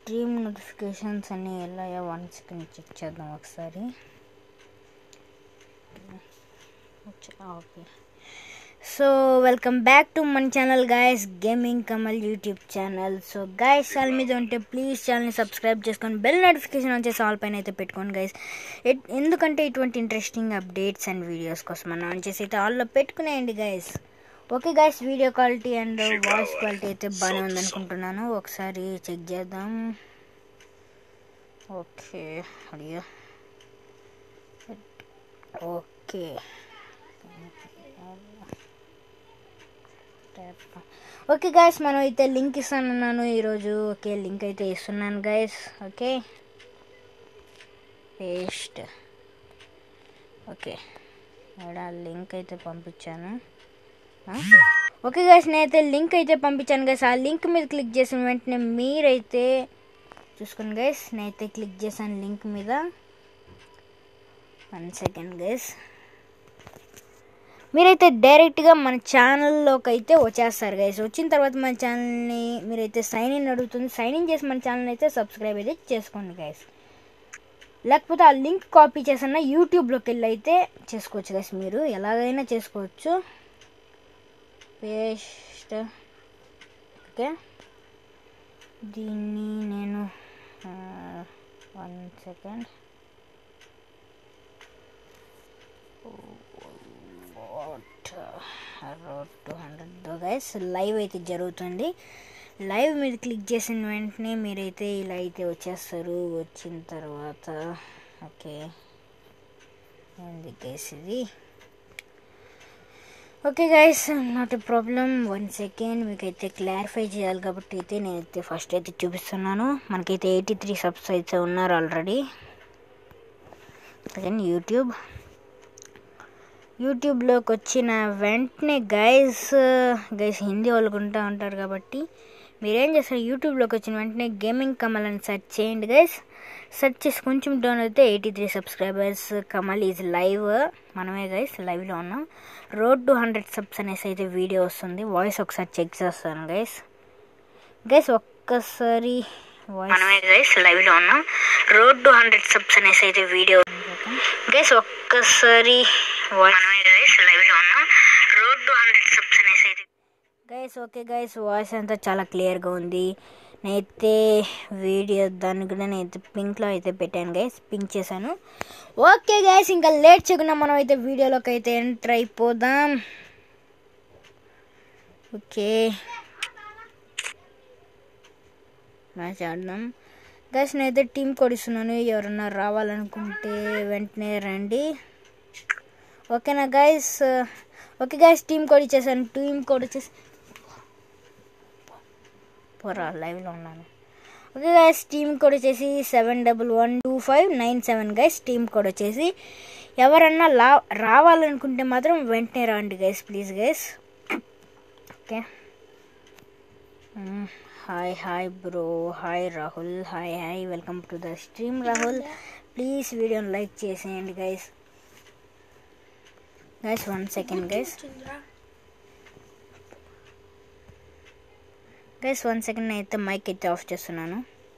Stream notifications అన్నీ వెళ్ళాయా one second check చేద్దాం ఒకసారి okay so welcome back to మన channel guys gaming Kamal YouTube channel so guys channel మీద ఉంటే ప్లీజ్ ఛానల్ని సబ్స్క్రైబ్ చేసుకొని బెల్ నోటిఫికేషన్ వచ్చేసి ఆల్ పైన అయితే పెట్టుకోండి గైస్ ఎందుకంటే ఇటువంటి ఇంట్రెస్టింగ్ అప్డేట్స్ అండ్ వీడియోస్ కోసం మనం వచ్చేసి అయితే ఆల్లో పెట్టుకునేయండి guys okay guys video quality and voice quality అయితే బాగానే ఉందనుకుంటున్నాను ఒకసారి చెక్ చేద్దాం ఓకే అడియా ఓకే ఓకే గాయస్ మనం అయితే లింక్ ఇస్తానన్నాను ఈరోజు ఓకే లింక్ అయితే ఇస్తున్నాను గాయస్ ఓకే పేస్ట్ ఓకే ఇక్కడ లింక్ అయితే పంపించాను ఓకే గాయస్ నేనైతే లింక్ అయితే పంపించాను గైస్ ఆ లింక్ మీద క్లిక్ చేసిన వెంటనే మీరైతే చూసుకోండి గైస్ నేనైతే క్లిక్ చేశాను లింక్ మీద వన్ సెకండ్ గైస్ మీరైతే డైరెక్ట్గా మన ఛానల్లోకి అయితే వచ్చేస్తారు గైస్ వచ్చిన తర్వాత మన ఛానల్ని మీరైతే సైన్ ఇన్ అడుగుతుంది సైన్ ఇన్ చేసి మన ఛానల్ అయితే సబ్స్క్రైబ్ అయితే చేసుకోండి గైస్ లేకపోతే ఆ లింక్ కాపీ చేసన్నా యూట్యూబ్లోకి వెళ్ళి అయితే చేసుకోవచ్చు గైస్ మీరు ఎలాగైనా చేసుకోవచ్చు పేస్ట్ ఓకే దీన్ని నేను one second road to hundred guys live అయితే జరుగుతుంది లైవ్ మీద క్లిక్ చేసిన వెంటనే మీరైతే ఇలా అయితే వచ్చేస్తారు వచ్చిన తర్వాత ఓకే గైస్ ఇది okay guys not a problem one second మీకైతే క్లారిఫై చేయాలి కాబట్టి అయితే నేనైతే ఫస్ట్ అయితే చూపిస్తున్నాను మనకైతే ఎయిటీ త్రీ సబ్స్ అయితే ఉన్నారు ఆల్రెడీ సెకండ్ యూట్యూబ్ యూట్యూబ్లోకి వచ్చిన వెంటనే గైస్ గైస్ హిందీ వాళ్ళు ఉంటా ఉంటారు కాబట్టి మీరేం చేస్తారు యూట్యూబ్లోకి వచ్చిన వెంటనే గేమింగ్ కమల్ అని సెర్చ్ చేయండి గైస్ సెర్చ్ చేసి కొంచెం డౌన్ అయితే eighty three subscribers Kamal is live మనమే గైస్ లైవ్లో ఉన్నాం రోడ్ టు హండ్రెడ్ సబ్స్ అనేసి అయితే వీడియో వస్తుంది వాయిస్ ఒకసారి చెక్ చేస్తాను గైస్ గైస్ ఒక్కసారి వాయిస్ మనమే గైస్ లైవ్లో ఉన్నాం రోడ్ టు హండ్రెడ్ సబ్స్ అనేసి అయితే వీడియో గైస్ ఒక్కసారి గైస్ ఓకే గైస్ వాయిస్ అంతా చాలా క్లియర్గా ఉంది నేనైతే వీడియో దాన్ని కూడా నేనైతే పింక్లో అయితే పెట్టాను గైస్ పింక్ చేశాను ఓకే గైస్ ఇంకా లేట్ చేయకుండా మనం అయితే వీడియోలోకి అయితే ఎంటర్ అయిపోదాం ఓకే మ్యాచ్ ఆడదాం గైస్ నేనైతే టీం కొడిస్తున్నాను ఎవరన్నా రావాలనుకుంటే వెంటనే రండి ఓకేనా guys okay guys team code ఇచ్చేసాను టీమ్ కోడ్ వచ్చేసి పోరా లైవ్లో ఉన్నాను ఓకే గైస్ టీమ్ కోడ్ వచ్చేసి seven double one two five nine seven guys team code వచ్చేసి ఎవరన్నా లా రావాలనుకుంటే మాత్రం వెంటనే రండి guys please guys okay hi hi bro hi Rahul hi hi welcome to the stream Rahul please వీడియోని లైక్ చేసేయండి guys guys one second guys guys one second అయితే మైక్ అయితే ఆఫ్ చేస్తున్నాను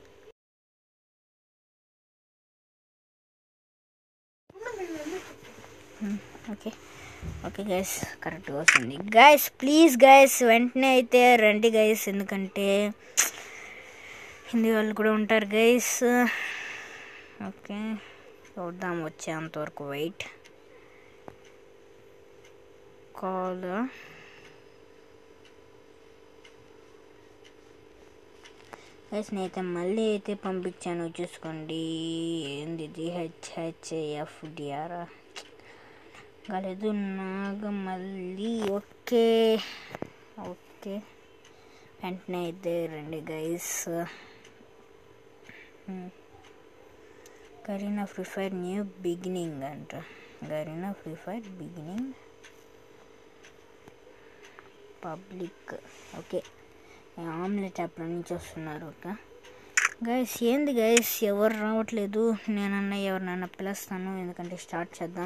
ఓకే ఓకే గైస్ కరెక్ట్గా వస్తుంది గైస్ ప్లీజ్ గైస్ వెంటనే అయితే రండి గైస్ ఎందుకంటే హిందీ వాళ్ళు కూడా ఉంటారు గైస్ ఓకే చూద్దాం వచ్చేంతవరకు వెయిట్ కాల్ గైస్ నేనైతే మళ్ళీ అయితే పంపించాను చూసుకోండి ఏంది జిహెచ్హెచ్ఎఫ్ డిఆర్ కాలేదు నాగ మళ్ళీ ఓకే ఓకే వెంటనే అయితే రండి guys Garena free fire new beginning అంట Garena free fire beginning public okay omelette అప్పటి నుంచి వస్తున్నారు ఓకే గైస్ ఏంది గైస్ ఎవరు రావట్లేదు నేనన్నా ఎవరినన్నా పిలుస్తాను ఎందుకంటే స్టార్ట్ చేద్దాం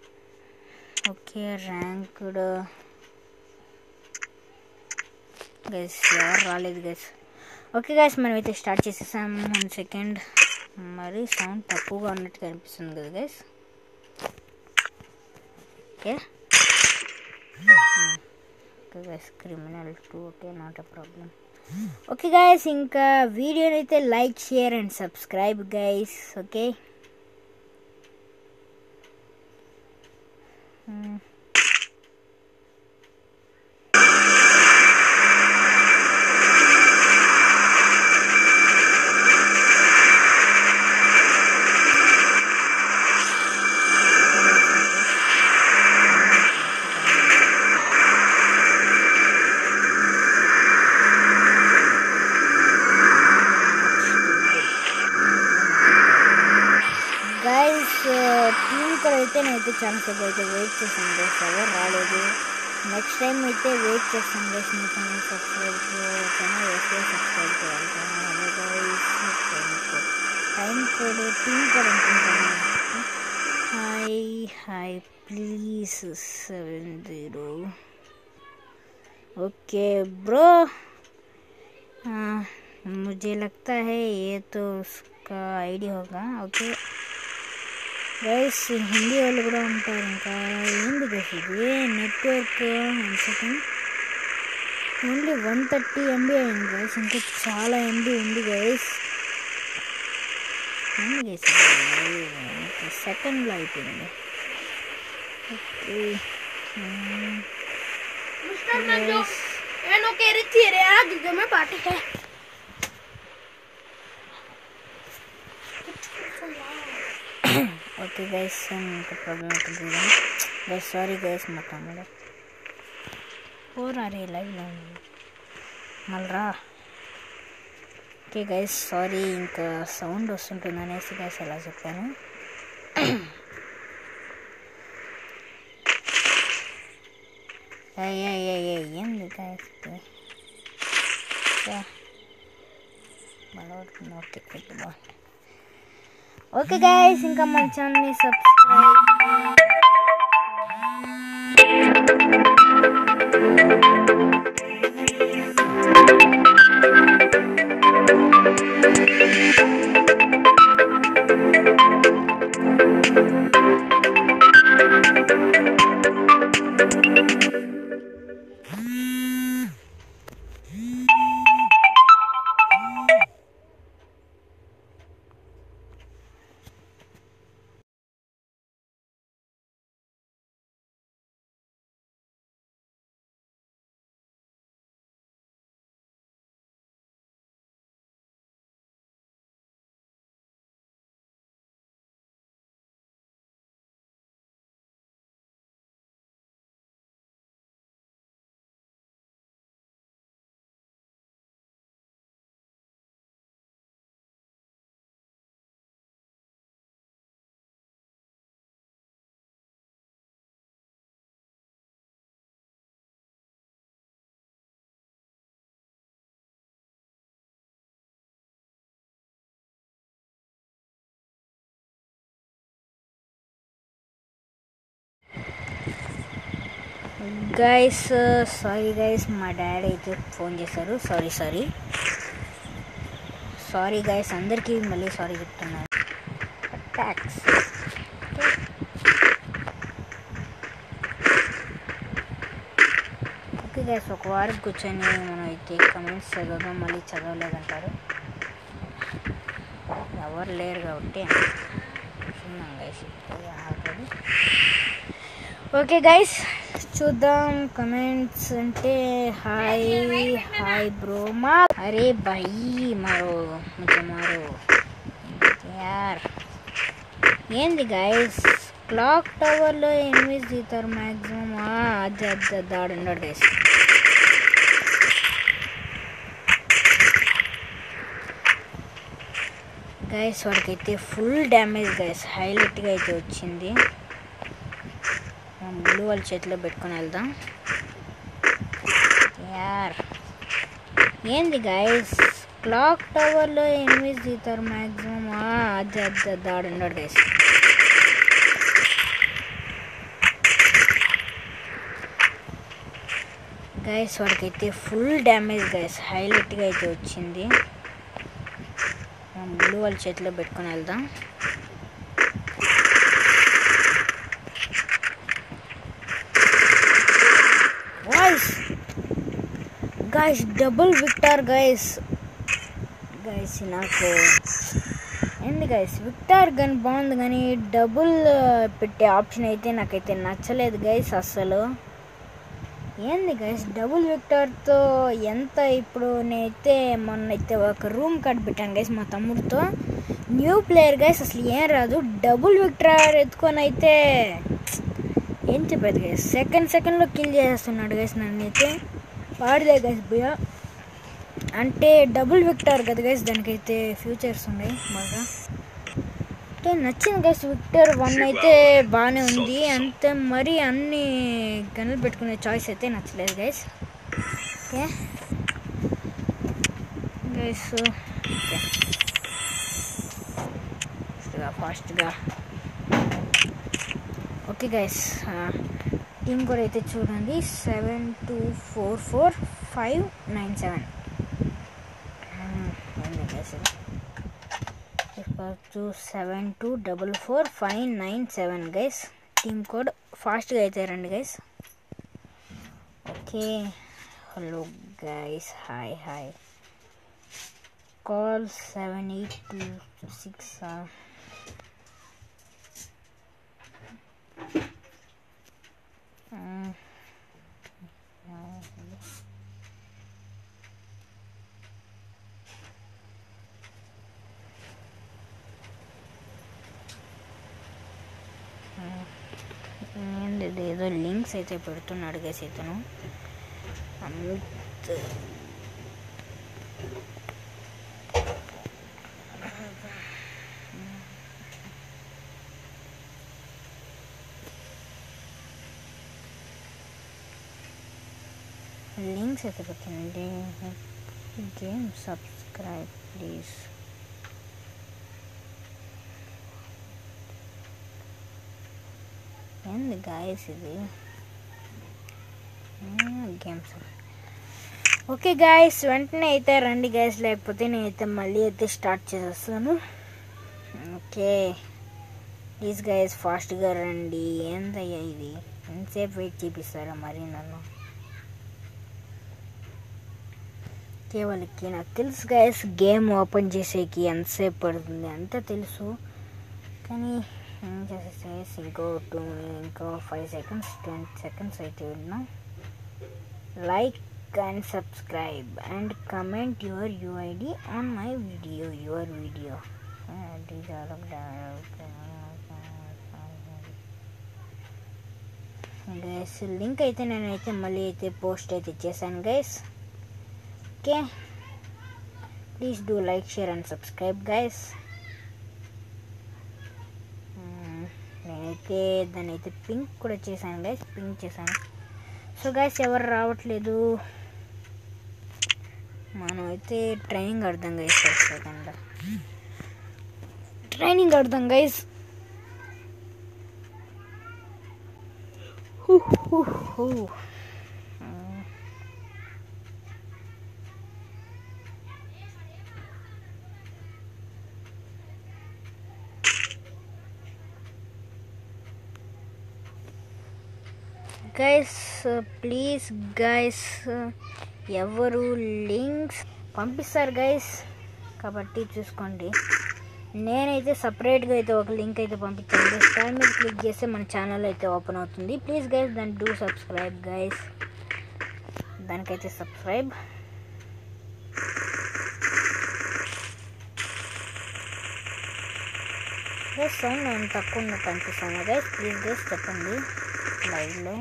ఓకే ర్యాంక్డ్ గైస్ ఎవరు రాలేదు గైస్ ఓకే గైస్ మనం అయితే స్టార్ట్ చేసేసాం వన్ సెకండ్ మరి సౌండ్ తక్కువగా ఉన్నట్టుగా అనిపిస్తుంది కదా guys okay okay guys criminal two okay not a problem okay guys ఇంకా వీడియోని అయితే like share and subscribe guys okay guys team కూడా అయితే నేనైతే చాలాసేపు అయితే వెయిట్ చేశాను గైస్ ఎవరు రాలేదు నెక్స్ట్ టైం అయితే వెయిట్ చేస్తాను గైస్ మీ ఛానల్ సబ్స్క్రైబ్ ఛానల్ వేస్తే సబ్స్క్రైబ్ చేయాలి guys time code team code అనుకుంటాను hi hi please seven zero okay bro मुझे लगता है ये तो उसका ఐడియా होगा ఓకే గైస్ హిందీ వాళ్ళు కూడా ఉంటారు ఇంకా ఏంది గైస్ ఇది network one second only one thirty MB అయింది గైస్ ఇంకా చాలా ఎంబీ ఉంది గైస్ ఏంది గైస్ సెకండ్లో అయిపోయింది okay Mister Manjo, eh no che ritiri, eh, di dove parti che? Okay guys ఇంకా ప్రాబ్లం అవుతుంది గైస్ సారీ గైస్ మా తమ్ముడు పోరా రే లైవ్లో మళ్ళరా ఓకే గైస్ సారీ ఇంకా సౌండ్ వస్తుంటుంది అనేసి గైస్ అలా చెప్పాను ఏయ్, ఏయ్, ఏయ్, ఏయ్, ఏంది గైస్ మళ్ళీ ఓకే ఇప్పుడు బాగుంది ఓకే గైస్ ఇంకా మన ఛానల్ని సబ్స్క్రైబ్ గైస్ సారీ గైస్ మా డాడీ అయితే ఫోన్ చేశారు సారీ సారీ సారీ గైస్ అందరికీ మళ్ళీ సారీ చెప్తున్నాను ట్యాక్స్ ఓకే గైస్ ఒక వారం కూర్చొని మనం అయితే కమెంట్స్ చదవడం మళ్ళీ చదవలేదంటారు ఎవరు లేరు కాబట్టి చూస్తున్నాం గైస్ ఆల్రెడీ ఓకే గైస్ చూద్దాం కమెంట్స్ అంటే హాయ్ హాయ్ బ్రో మా అరే భయ్ మరో ముझे మారో యార్ ఏంది గైస్ క్లాక్ టవర్లో ఎనిమిది తీతారు మ్యాక్సిమం అది అది అది ఆడున్నాడు గైస్ గైస్ వాడికైతే ఫుల్ డ్యామేజ్ గైస్ హైలైట్గా అయితే వచ్చింది మనం ముళ్ళు వాళ్ళ చేతిలో పెట్టుకొని వెళ్దాం యార్ ఏంది గైస్ క్లాక్ టవర్లో ఎనిమిది తీతారు మ్యాక్సిమం అది అది అది ఆడున్నాడు గైస్ గైస్ వాడికైతే ఫుల్ డ్యామేజ్ గైస్ హైలైట్గా అయితే వచ్చింది బ్లూ వాళ్ళ చేతిలో పెట్టుకొని వెళ్దాం వాయిస్ గైస్ డబుల్ విక్టార్ గైస్ గైస్ నాకు ఏంది గైస్ విక్టార్ గన్ బాగుంది కానీ డబుల్ పెట్టే ఆప్షన్ అయితే నాకైతే నచ్చలేదు గైస్ అస్సలు ఏంది గైస్ డబుల్ విక్టార్తో ఎంత ఇప్పుడు నేనైతే మొన్న అయితే ఒక రూమ్ కార్డ్ పెట్టాను గైస్ మా తమ్ముడితో న్యూ ప్లేయర్ గైస్ అసలు ఏం రాదు డబుల్ విక్టార్ ఎత్తుకొని అయితే ఏం చెప్పేది గైస్ సెకండ్ సెకండ్లో కిల్ చేసేస్తున్నాడు గైస్ నన్ను అయితే వాడిదే గైస్ భయ అంటే డబుల్ విక్టార్ కదా గైస్ దానికైతే ఫ్యూచర్స్ ఉన్నాయి బాగా అంటే నచ్చింది గైస్ విక్టర్ వన్ అయితే బాగానే ఉంది అంతే మరి అన్ని గన్నులు పెట్టుకునే చాయిస్ అయితే నచ్చలేదు గైస్ ఓకే గైస్ ఫాస్ట్గా ఫాస్ట్గా ఓకే గైస్ టీమ్ కూడా అయితే చూడండి seven two four four five nine seven guys two seven two double four five nine seven guys team code ఫాస్ట్గా అయితే రండి guys okay hello guys hi hi call seven eight two six ఏంది ఇది ఏదో links అయితే పెడుతున్నాడు guys ఇతను Amit links అయితే పెట్టండి గేమ్ సబ్స్క్రైబ్ ప్లీజ్ ఏంది గాయస్ ఇది గేమ్స్ ఓకే గాయస్ వెంటనే అయితే రండి గాయస్ లేకపోతే నేనైతే మళ్ళీ అయితే స్టార్ట్ చేసేస్తాను ఓకే ప్లీజ్ గాయస్ ఫాస్ట్గా రండి ఏందయ్యా ఇది ఎంతసేపు వెయిట్ చేపిస్తారా మరి నన్ను కేవలకి నాకు తెలుసు గాయస్ గేమ్ ఓపెన్ చేసేకి ఎంతసేపు పడుతుంది అంతా తెలుసు కానీ ఏం చేసేసి ఇంకో టూ ఇంకో ఫైవ్ సెకండ్స్ ట్వంటీ సెకండ్స్ అయితే ఉన్నాం like and subscribe and comment your UID on my video your video guys link అయితే నేనైతే మళ్ళీ అయితే పోస్ట్ అయితే చేశాను guys okay please do like share and subscribe guys నేనైతే దాన్ని అయితే పింక్ కూడా చేశాను గైస్ పింక్ చేశాను సో గైస్ ఎవరు రావట్లేదు మనం అయితే ట్రైనింగ్ ఆడదాం గైస్ సెకండ్ ట్రైనింగ్ ఆడదాం గైస్ గైస్ ప్లీజ్ గైస్ ఎవరు లింక్స్ పంపిస్తారు గైస్ కాబట్టి చూసుకోండి నేనైతే సపరేట్గా అయితే ఒక లింక్ అయితే పంపించాను దాని మీద క్లిక్ చేస్తే మన ఛానల్ అయితే ఓపెన్ అవుతుంది ప్లీజ్ గైస్ దాన్ని డూ సబ్స్క్రైబ్ గైస్ దానికైతే సబ్స్క్రైబ్ గైస్ సౌండ్ నేను తక్కువ ఉన్నట్టు అనిపిస్తాను గైస్ ప్లీజ్ గైస్ చెప్పండి లైవ్లో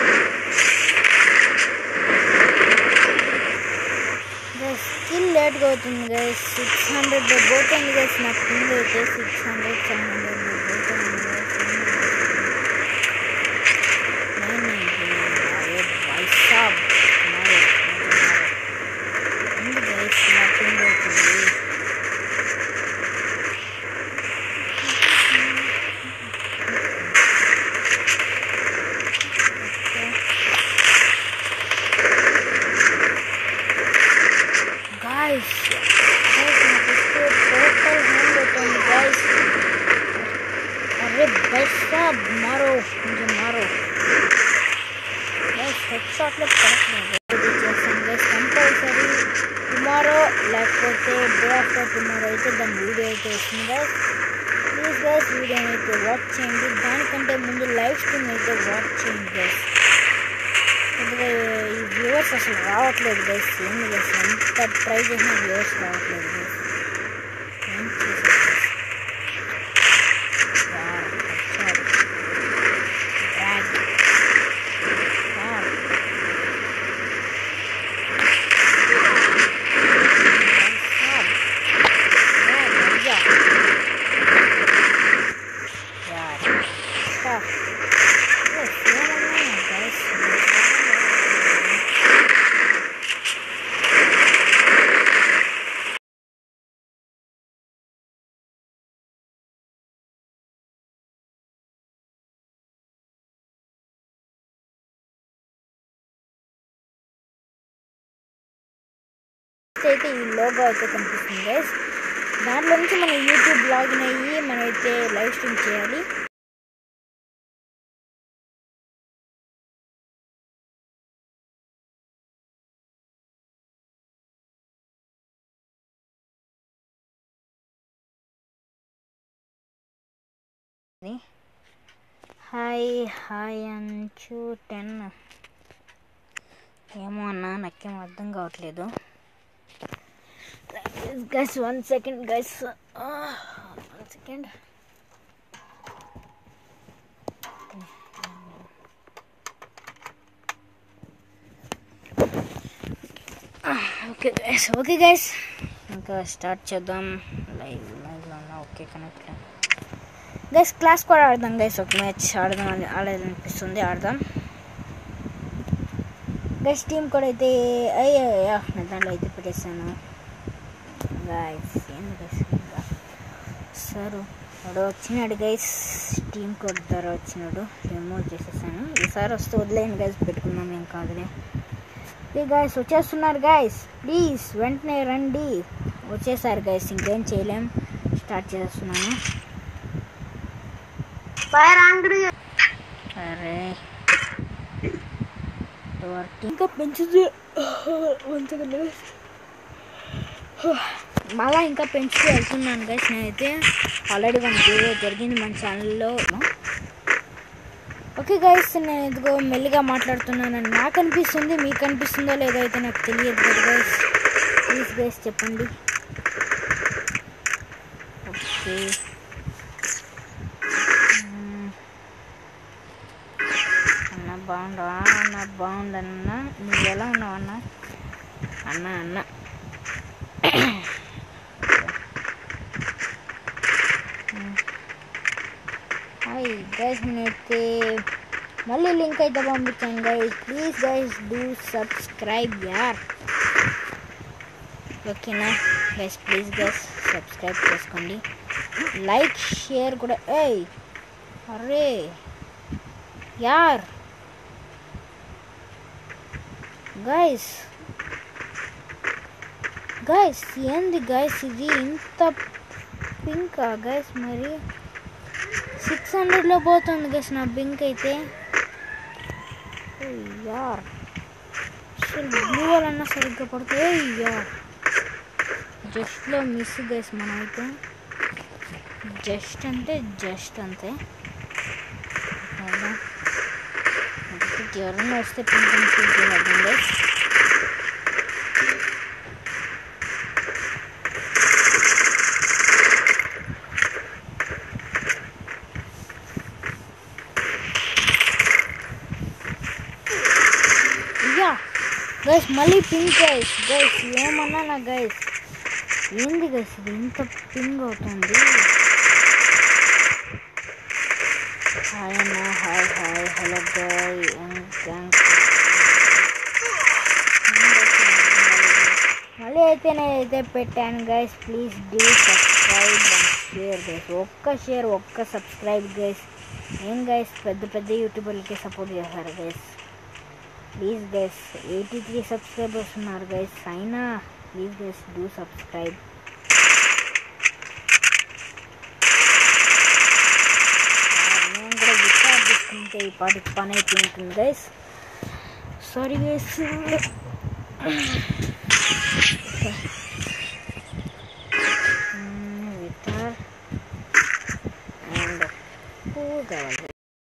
స్కిల్ లేట్గా అవుతుంది గైస్ సిక్స్ హండ్రెడ్ పోతుంది గైస్ నా పింగ్ అయితే సిక్స్ హండ్రెడ్ సెవెన్ హండ్రెడ్ పోతుంది గైస్ నా పింగ్ అవుతుంది guys guys నాకు టోటల్ హ్యాండ్ అవుతుంది guys अरे भाई साहब मारो मुझे मारो guys headshot లో పడుతున్నాయి guys కంపల్సరీ టుమారో లేకపోతే డే ఆఫ్టర్ టుమారో అయితే దాని వీడియో అయితే వస్తుంది guys ప్లీజ్ గైస్ వీడియోని అయితే వాచ్ చేయండి దానికంటే ముందు లైవ్ స్ట్రీమ్ అయితే వాచ్ చేయండి గైస్ కొద్దిగా ఈ వ్యూవర్స్ అసలు రావట్లేదు గైస్ ఏంది గైస్ ఎంత ట్రై చేసినా వ్యూవర్స్ రావట్లేదు గైస్ ఏం చేసేది guys? యార్, వచ్చారు. Drag. యార్. Guys, యార్. యార్, అయ్యా. యార్. Stop. Guys, ఏమన్నా guys? అయితే ఈ లోగో అయితే కనిపిస్తుంది గైస్ దాంట్లో నుంచి మనం యూట్యూబ్ లాగిన్ అయ్యి మనమైతే లైవ్ స్ట్రీమ్ చేయాలి హాయ్ హాయ్ అంచు టెన్ ఏమో అన్న నాకేం అర్థం కావట్లేదు guys one second guys one second okay guys okay guys ఇంకా స్టార్ట్ చేద్దాం లైవ్ లైవ్లో ఉన్నా ఓకే కనెక్ట్ గైస్ క్లాస్ కూడా ఆడదాం గైస్ ఒక మ్యాచ్ ఆడదాం అని ఆడాలనిపిస్తుంది ఆడదాం గైస్ టీం కూడా అయితే అయ్యా నా దాంట్లో అయితే పెట్టేస్తాను గైస్ ఏంది గైస్ సార్ వాడు వచ్చినాడు గైస్ టీం కోడ్ ద్వారా వచ్చినాడు రిమూవ్ చేసేసాను ఈసారి వస్తే వదిలేయండి గైస్ పెట్టుకుందాం ఏం కాదులే ఓకే గైస్ వచ్చేస్తున్నారు గైస్ ప్లీజ్ వెంటనే రండి వచ్చేసారు గైస్ ఇంకేం చేయలేం స్టార్ట్ చేస్తున్నాను ఫైర్ యాంగ్రీ అరే ఎవరి టీం ఇంకా పెంచుతూ ఉంచగలరు మళ్ళా ఇంకా పెంచుతూ వెళ్తున్నాను గైస్ నేనైతే ఆల్రెడీ వన్ వీడియో జరిగింది మన ఛానల్లో ఓకే గైస్ నేను ఇదిగో మెల్లిగా మాట్లాడుతున్నానని నాకు అనిపిస్తుంది మీకు అనిపిస్తుందో లేదో అయితే నాకు తెలియదు కదా గైస్ ప్లీజ్ గైస్ చెప్పండి ఓకే మ్మ్. అన్న బాగుండవా అన్న బాగుందన్న నువ్వు ఎలా ఉన్నావు అన్న అన్న అన్న హాయ్ గైస్ నేనైతే మళ్ళీ లింక్ అయితే పంపించాను guys please guys do subscribe యార్ ఓకేనా గైస్ ప్లీజ్ గైస్ సబ్స్క్రైబ్ చేసుకోండి లైక్ షేర్ కూడా ఏయ్ అరే యార్ గైస్ గైస్ ఏంది గైస్ ఇది ఇంత పింకా గైస్ మరి సిక్స్ హండ్రెడ్లో పోతుంది గైస్ నా పింక్ అయితే ఏయ్ యార్ అసలు బ్లూ వాళ్ళన్నా సరిగ్గా పడుతుంది ఏయ్ యార్ జస్ట్లో మిస్ గైస్ మనం అయితే జస్ట్ అంటే జస్ట్ అంతే అవునా? ఒకటి ఎవరన్నా వస్తే పింక్ అని ఫీల్ చేయాలండి యా గైస్ మళ్ళీ పింక్ గైస్ గైస్ ఏమన్నా నా గైస్ ఏంది గైస్ ఇది ఇంత పింగ్ అవుతుంది హాయ్ అన్న హాయ్ హాయ్ హలో గాయ్ మళ్ళీ అయితే నేనైతే పెట్టాను guys please do subscribe and share guys ఒక్క షేర్ ఒక్క సబ్స్క్రైబ్ గైస్ ఏం గైస్ పెద్ద పెద్ద యూట్యూబర్లకి సపోర్ట్ చేస్తారు guys please guys eighty three subscribers ఉన్నారు గైస్ అయినా ప్లీజ్ గైస్ డూ సబ్స్క్రైబ్ నేను కూడా గిటార్ తీసుకుంటే ఈ పాటికి పని అయిపోయింటుంది guys sorry guys guitar and పువ్వు కావాలి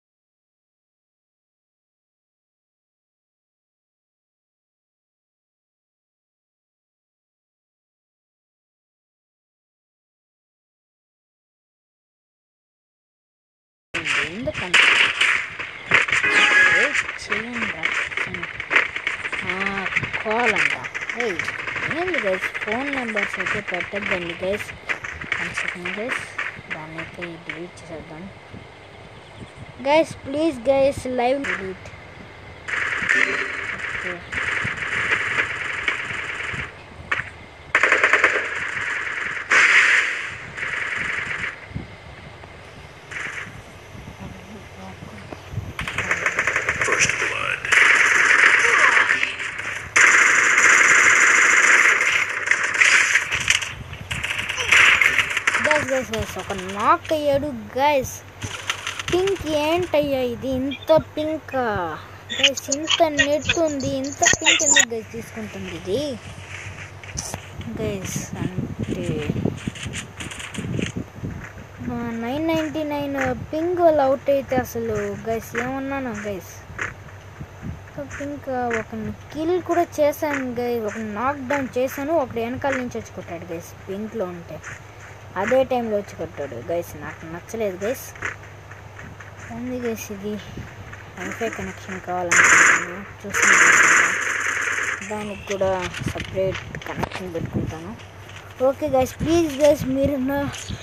ఎందుకంటే వెయిట్ చేయండి రా. ఆ, కాల్ అంట ఏయ్ ఏంది గైస్ ఫోన్ నెంబర్స్ అయితే పెట్టద్దండి గైస్ వన్ సెకండ్ గైస్ దాన్ని అయితే డిలీట్ చేసేద్దాం guys please guys live delete okay First blood. Guys guys guys ఒక నాక్ అయ్యాడు గైస్ పింక్ ఏంటయ్యా ఇది ఇంత పింక్ గైస్ ఇంత నెట్ ఉంది ఇంత పింక్ ఎందుకు గైస్ తీసుకుంటుంది ఇది గైస్ అంటే నైన్ నైంటీ నైన్ పింక్ వాళ్ళు అవుట్ అయితే అసలు గైస్ ఏమన్నాను గైస్ పింక్ ఒక కిల్ కూడా చేశాను గైస్ ఒక నాక్ డౌన్ చేశాను ఒకడు వెనకాల నుంచి వచ్చి కొట్టాడు గైస్ పింక్లో ఉంటే అదే టైంలో వచ్చి కొట్టాడు గైస్ నాకు నచ్చలేదు గైస్ ఉంది గైస్ ఇది వైఫై కనెక్షన్ కావాలనుకుంటాను చూసుకుంటాను దానికి కూడా సపరేట్ కనెక్షన్ పెట్టుకుంటాను ఓకే గైస్ ప్లీజ్ గైస్ మీరు నా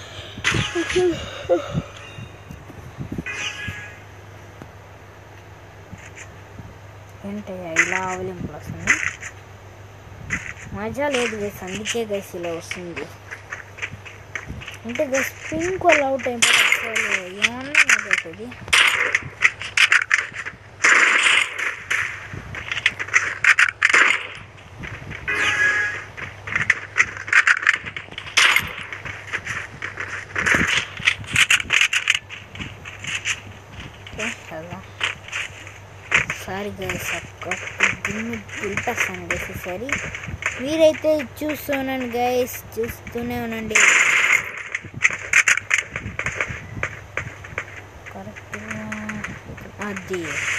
ఏంటయ్యా ఇలా అవలింపులు వస్తుంది మజా లేదు గైస్ అందుకే గైస్ ఇలా వస్తుంది అంటే గైస్ పింక్ వాళ్ళు అవుట్ అయిపోతే అసలు ఏమన్నా నాకు అవుతుంది ఓకే కదా సారీ గైస్ ఒక్క గిన్నె పిలిపేస్తాను గైస్ సరి మీరైతే చూస్తున్నాను గైస్ చూస్తూనే ఉండండి కరెక్ట్గా అది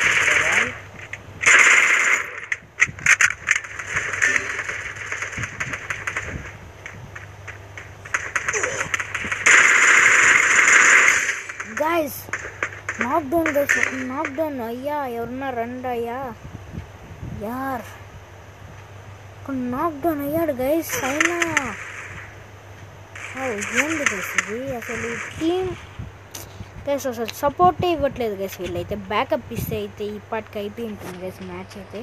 గైస్ నాక్ డౌన్ గైస్ ఒక నాక్ డౌన్ అయ్యా ఎవరన్నా రండి అయ్యా యార్ ఒక నాక్ డౌన్ అయ్యాడు గైస్ అయినా ఓ, ఏంది గైస్ ఇది అసలు టీం గైస్ అసలు సపోర్టే ఇవ్వట్లేదు గైస్ వీళ్ళైతే బ్యాకప్ ఇస్తే అయితే ఈ పాటికి అయిపోయి ఉంటుంది గైస్ మ్యాచ్ అయితే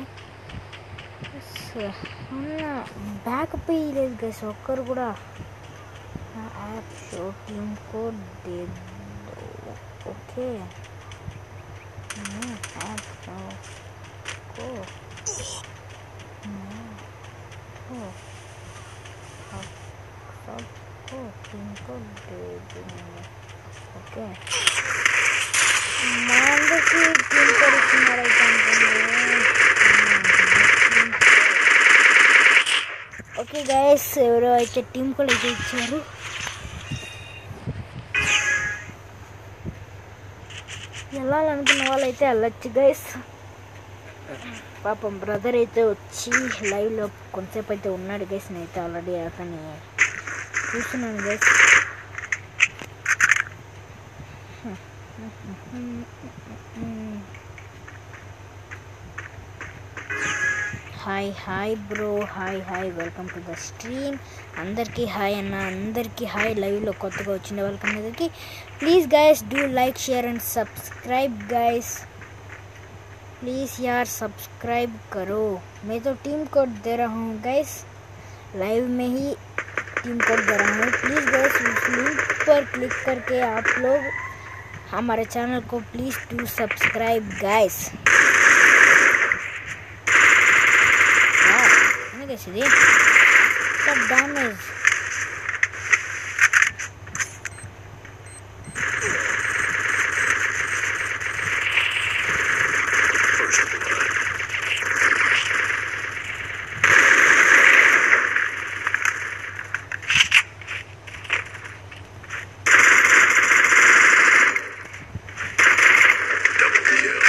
బ్యాకప్ ఇవ్వలేదు గైస్ ఒక్కరు కూడా app show team code okay app show co team code okay మా అందరికి టీమ్ కోడ్ ఇస్తున్నారు అయితే ఓకే గైస్ ఎవరో అయితే టీం కోడ్ అయితే ఇచ్చారు వెళ్ళాలనుకున్న వాళ్ళైతే వెళ్ళొచ్చు గైస్ పాపం బ్రదర్ అయితే వచ్చి లైవ్లో కొంతసేపు అయితే ఉన్నాడు గైస్ నేనైతే ఆల్రెడీ అతన్ని చూస్తున్నాను guys hi hi bro hi hi welcome to the stream అందరికీ హాయ్ అన్న అందరికీ హాయ్ లైవ్లో కొత్తగా వచ్చిన వాళ్ళకి అందరికీ please guys do like share and subscribe guys please यार सब्सक्राइब करो मैं तो टीम कोड दे रहा हूँ गाइस लाइव में ही टीम कोड दे रहा हूँ प्लीज़ गाइस उस लिंक पर क्लिक करके आप लोग हमारे चैनल को प्लीज़ डू सब्सक्राइब गाइस कैसे दे सब damage First blood. Double kill.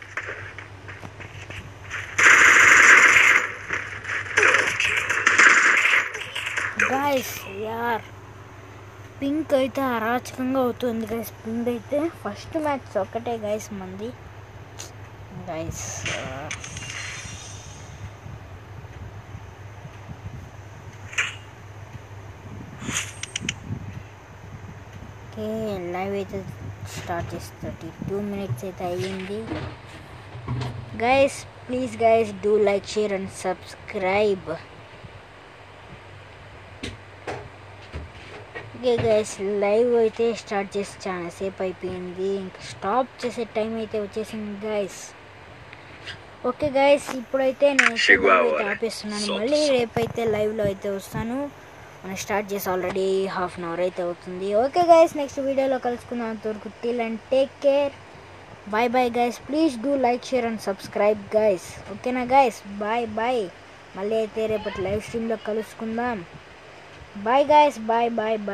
Double kill. Guys యార్ పింక్ అయితే అరాచకంగా అవుతుంది గైస్ పింక్ అయితే ఫస్ట్ మ్యాచ్ ఒక్కటే గైస్ మంది గైస్ ఓకే లైవ్ అయితే స్టార్ట్ చేసి థర్టీ టూ మినిట్స్ అయితే అయ్యింది guys please guys do like share and subscribe okay guys live అయితే స్టార్ట్ చేసి చాలా సేపు అయిపోయింది ఇంకా స్టాప్ చేసే టైం అయితే వచ్చేసింది గైస్ ఓకే గైస్ ఇప్పుడైతే నేను అయితే Chihuahua. live అయితే ఆపేస్తున్నాను మళ్ళీ రేపైతే లైవ్లో అయితే వస్తాను మనం స్టార్ట్ చేసి ఆల్రెడీ హాఫ్ అన్ అవర్ అయితే అవుతుంది ఓకే గైస్ నెక్స్ట్ వీడియోలో కలుసుకుందాం అంతవరకు till and take care bye bye guys please do like share and subscribe guys ఓకేనా గైస్ బాయ్ బాయ్ మళ్ళీ అయితే రేపటి లైవ్ స్ట్రీమ్లో కలుసుకుందాం bye guys bye bye bye